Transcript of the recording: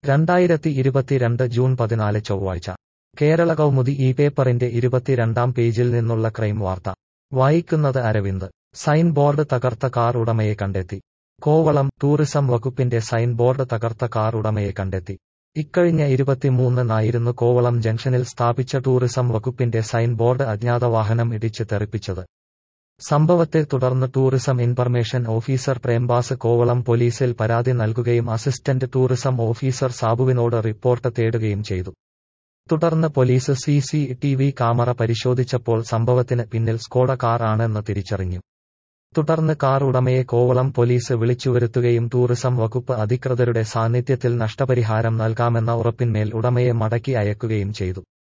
രണ്ടായിരത്തി ഇരുപത്തിരണ്ട് ജൂൺ പതിനാല് ചൊവ്വാഴ്ച കേരള കൗമുദി ഈ പേപ്പറിന്റെ ഇരുപത്തിരണ്ടാം പേജിൽ നിന്നുള്ള ക്രൈം വാർത്ത വായിക്കുന്നത് അരവിന്ദ് സൈൻ ബോർഡ് തകർത്ത കാർ ഉടമയെ കണ്ടെത്തി കോവളം ടൂറിസം വകുപ്പിന്റെ സൈൻ ബോർഡ് തകർത്ത കാർ ഉടമയെ കണ്ടെത്തി ഇക്കഴിഞ്ഞ ഇരുപത്തിമൂന്നിനായിരുന്നു കോവളം ജംഗ്ഷനിൽ സ്ഥാപിച്ച ടൂറിസം വകുപ്പിന്റെ സൈൻ ബോർഡ് അജ്ഞാത വാഹനം ഇടിച്ച് തെറിപ്പിച്ചത് സംഭവത്തെ തുടർന്ന് tourism information officer Prembas Kovalam പോലീസിൽ പരാതി നൽകുകയും അസിസ്റ്റന്റ് ടൂറിസം ഓഫീസർ സാബുവിനോട് റിപ്പോർട്ട് തേടുകയും ചെയ്തു തുടർന്ന് police C C T V camera പരിശോധിച്ചപ്പോൾ സംഭവത്തിന് പിന്നിൽ സ്കോഡ കാർ ആണെന്ന് തിരിച്ചറിഞ്ഞു തുടർന്ന് കാർ ഉടമയെ കോവളം പോലീസ് വിളിച്ചുവരുത്തുകയും ടൂറിസം വകുപ്പ് അധികൃതരുടെ സാന്നിധ്യത്തിൽ നഷ്ടപരിഹാരം നൽകാമെന്ന ഉറപ്പിന്മേൽ ഉടമയെ മടക്കി അയക്കുകയും ചെയ്തു